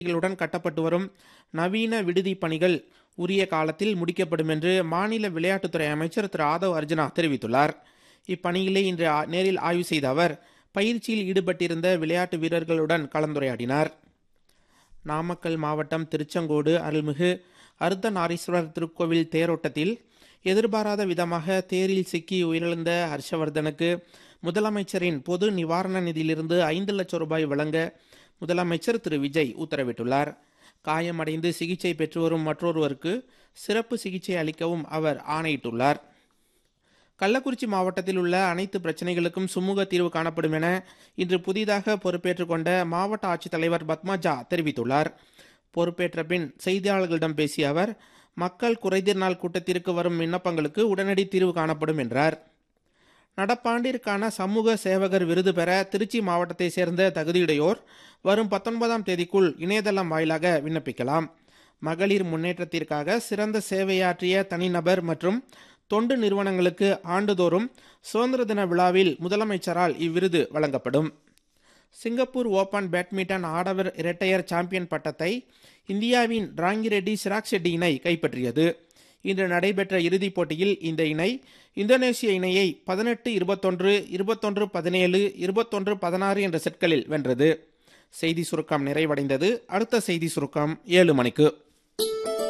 களுடன் கட்டப்பட்டு வரும் நவீன விடுதி பணிகள் உரிய காலத்தில் முடிக்கப்படும் என்று மாநில விளையாட்டுத்துறை அமைச்சர் திரு ஆதவ் அர்ஜுனா தெரிவித்துள்ளார் இப்பணியிலே இன்று ஆ- நேரில் ஆய்வு செய்த அவர் பயிற்சியில் ஈடுபட்டிருந்த விளையாட்டு வீரர்களுடன் கலந்துரையாடினார் நாமக்கல் மாவட்டம் திருச்செங்கோடு அருள்மிகு அர்த்தநாரீஸ்வரர் திருக்கோவில் தேரோட்டத்தில் எதிர்பாராத விதமாக தேரில் சிக்கி உயிரிழந்த ஹர்ஷவர்தனுக்கு முதலமைச்சரின் பொது நிவாரண நிதியிலிருந்து ஐந்து லட்சம் ரூபாய் வழங்க முதலமைச்சர் திரு விஜய் உத்தரவிட்டுள்ளார் காயமடைந்து சிகிச்சை பெற்று வரும் மற்றொருவருக்கு சிறப்பு சிகிச்சை அளிக்கவும் அவர் ஆணையிட்டுள்ளார் கள்ளக்குறிச்சி மாவட்டத்தில் உள்ள அனைத்து பிரச்சனைகளுக்கும் சுமூக தீர்வு காணப்படும் என இன்று புதிதாக பொறுப்பேற்றுக் கொண்ட மாவட்ட ஆட்சித்தலைவர் பத்மஜா தெரிவித்துள்ளார் பொறுப்பேற்ற பின் செய்தியாளர்களிடம் பேசிய அவர் மக்கள் குறைதீர் நாள் கூட்டத்திற்கு வரும் விண்ணப்பங்களுக்கு உடனடி தீர்வு காணப்படும் என்றார் நடப்பாண்டிற்கான சமூக சேவகர் விருது பெற திருச்சி மாவட்டத்தை சேர்ந்த தகுதியுடையோர் வரும் பத்தொன்பதாம் தேதிக்குள் இணையதளம் வாயிலாக விண்ணப்பிக்கலாம் மகளிர் முன்னேற்றத்திற்காக சிறந்த சேவையாற்றிய தனிநபர் மற்றும் தொண்டு நிறுவனங்களுக்கு ஆண்டுதோறும் சுதந்திர தின விழாவில் முதலமைச்சரால் இவ்விருது வழங்கப்படும் சிங்கப்பூர் ஓபன் பேட்மிண்டன் ஆடவர் இரட்டையர் சாம்பியன் பட்டத்தை இந்தியாவின் ராங்கிரெட்டி சிராக் ஷெட்டி இணை கைப்பற்றியது இன்று நடைபெற்ற இறுதிப் போட்டியில் இந்த இணை இந்தோனேசிய இணையை பதினெட்டு இருபத்தொன்று இருபத்தொன்று பதினேழு இருபத்தொன்று பதினாறு என்ற செட்களில் வென்றது செய்தி சுருக்கம் நிறைவடைந்தது அடுத்த செய்தி சுருக்கம் ஏழு மணிக்கு